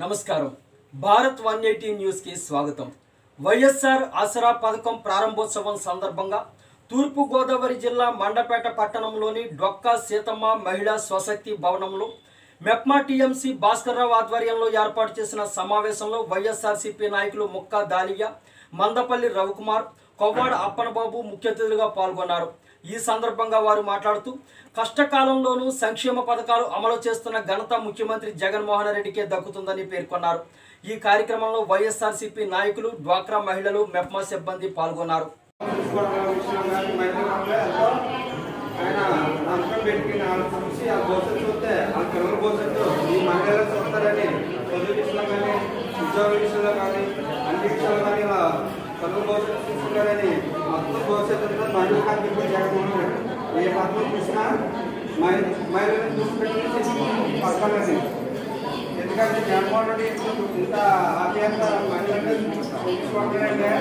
నమస్కారం Bharat one eighty న్యూస్కి స్వాగతం వైఎస్ఆర్ ఆసరా పథకం ప్రారంభోత్సవం సందర్భంగా తూర్పు గోదావరి జిల్లా మండపేట పట్టణంలోని డొక్కా సీతమ్మ మహిళా స్వశక్తి భవనంలో మెప్మా టీఎంసీ భాస్కర్రావు ఆధ్వర్యంలో ఏర్పాటు చేసిన సమావేశంలో వైఎస్ఆర్సీపీ నాయకులు ముక్కా దాలియా మందపల్లి రవికుమార్ కొవ్వాడ అప్పనబాబు ముఖ్య అతిథులుగా పాల్గొన్నారు ఈ సందర్భంగా వారు మాట్లాడుతూ కష్టకాలంలోనూ సంక్షేమ పథకాలు అమలు చేస్తున్న ఘనత ముఖ్యమంత్రి జగన్మోహన్ రెడ్డికే దక్కుతుందని పేర్కొన్నారు ఈ కార్యక్రమంలో వైఎస్ఆర్సీపీ నాయకులు డ్వాక్రా మహిళలు మెప్మా సిబ్బంది పాల్గొన్నారు చూసుకోవడం విషయం కానీ మైదానంలో ఎంతో ఆయన నమ్మకం పెట్టుకుని వాళ్ళు చూసి ఆ భవిష్యత్తు చూస్తే ఆ పిల్లల భవిష్యత్తు ఈ మహిళలు చూస్తారని చదువు విషయంలో కానీ ఉద్యోగ విషయంలో కానీ అన్ని విషయాలు కానీ ఇలా పిల్లల భవిష్యత్తు చూసుకుంటారని మొత్తం భవిష్యత్తు మహిళలు కనిపించే జగన్మోహన్ రెడ్డి ఏ పథకం చూసినా మహిళ మహిళలను చూసుకుంటే పథకాలని ఎందుకంటే జగన్మోహన్ రెడ్డి ఇంత ఆప్యాయత మహిళలంటే చూసుకుంటారంటే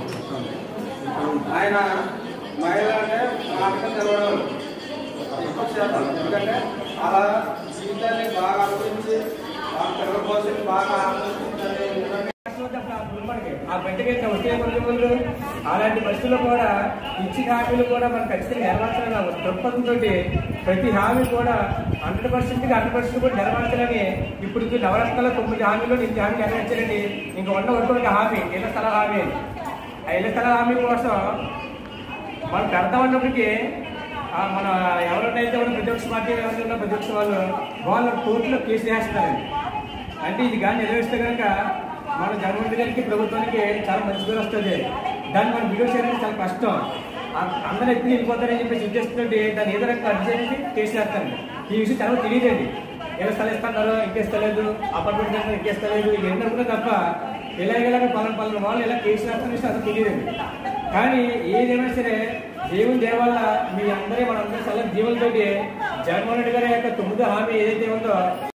ఆయన మహిళలనే నాటకం తెలవడం ఎక్కువ శాతం ఎందుకంటే అలా జీవితాన్ని బాగా అనుభవించి ఆ పిల్లల కోసం బాగా ఆనందించాలి ఎందుకంటే ఆ బండికి వచ్చే ముందు అలాంటి బస్సులో కూడా ఇచ్చిన హామీలు కూడా మనం ఖచ్చితంగా నెరవేర్చాలని దృక్పథంతో ప్రతి హామీ కూడా హండ్రెడ్ పర్సెంట్ హండ్రెడ్ పర్సెంట్ కూడా నెరవేర్చాలని ఇప్పుడు ఈ నవరత్నాల తొమ్మిది హామీలు ఇంటి హామీ నెరవేర్చాలండి ఇంకా ఉన్న వరకు హామీ ఇళ్ల స్థల హామీ ఆ ఇళ్ల స్థల హామీ కోసం మనం పెడతామన్నప్పటికీ ఆ మన ఎవరినైతే ఉన్న ప్రతిపక్ష పార్టీ ఎవరైతే ఉన్న ప్రతిపక్ష వాళ్ళు వాళ్ళ కోర్టులో కేసు వేస్తున్నారండి అంటే ఇది కానీ నిర్వహిస్తే కనుక మన జగన్మోహన్ రెడ్డి గారికి ప్రభుత్వానికి చాలా మంచి పేరు వస్తుంది దాన్ని మనం వీడియో చేయడం చాలా కష్టం అ- అందరూ ఎప్పుడు వెళ్ళిపోతారని చెప్పేసి ఉద్దేశంతో దాన్ని ఏదో రకంగా అడ్జస్ట్ చేసి కేసు వేస్తారండి ఈ విషయం చాలా తెలియదండి ఏదో స్థలం ఇస్తున్నారు ఇంకేస్తలేదు అపార్ట్మెంట్ ఇస్తున్నారు ఇంకేస్తలేదు ఇది ఏంటనుకున్నా తప్ప ఇలాగ పలాన పలాన వాళ్ళు ఇలా కేసు వేస్తారని విషయం అసలు తెలియదండి కానీ ఏదైనా సరే దేవుని దేవల్ల మీ అందరి మనందరి చాలా జీవులతోటి జగన్మోహన్ రెడ్డి గారి యొక్క తొమ్మిదో హామీ ఏదైతే ఉందో